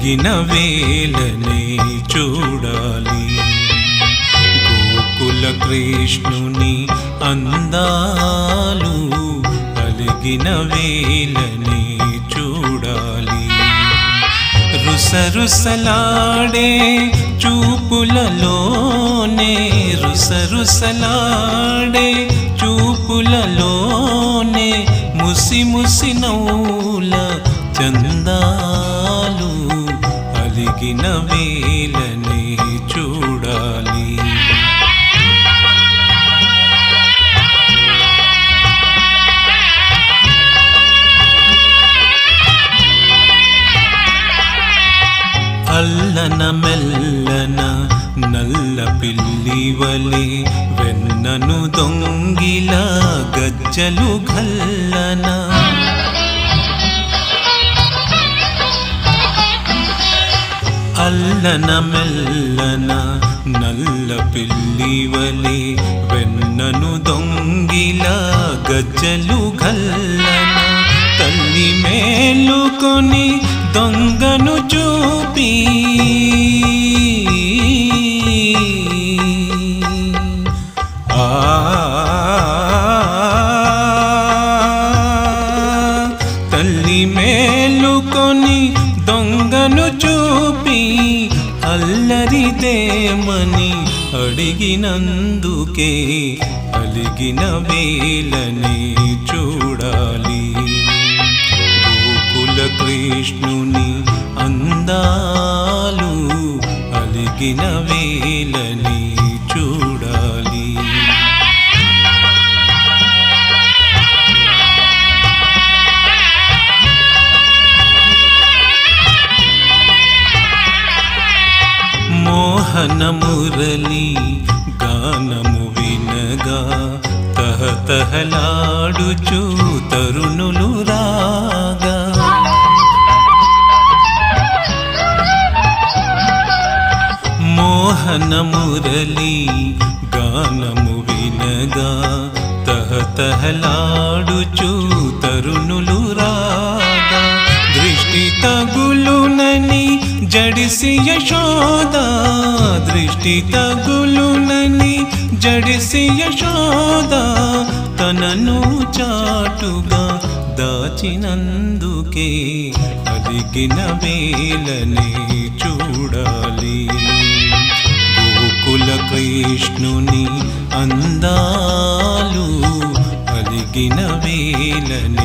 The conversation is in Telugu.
అలిగిన వేలనే చూడాలి గోకుల కృష్ణుని అందాలు అలిగిన వేలనే చూడాలి రుసరుసలాడే చూపులలోనే రుసరుసలాడే చూపులలోనే ముసి ముసి నవ్వుల చందాలు అలిగిన వేలనే చూడాలి అల్లన మెల్లన నల్ల పిల్లివలే వెన్నను దొంగిల గజ్జలు గల్లన అల్లన మెల్లన నల్ల పిల్లివలే వెన్నను దొంగిల గజ్జలు గల్లన తల్లి మేలుకొని దొంగను చూపి ఆ తల్లి మేలుకొని దొంగను చూపి అల్లరిదేమని అడిగినందుకే అలిగిన వేలని చూడాలి గోకుల కృష్ణుని అందాలు అలిగిన వేలని చూడాలి మోహన మురళి గానము వినగా తహతహలాడుచు తరుణులు రాగా మోహన మురళి గానము వినగా తహతహలాడుచు తరుణులు రాగా దృష్టి తగులునని జడిసి యశోద దృష్టి తగులునని జడిసి యశోద తనను చాటుగా దాచినందుకే అలిగిన వేలనే చూడాలి గోకుల కృష్ణుని అందాలు అలిగిన వేలనే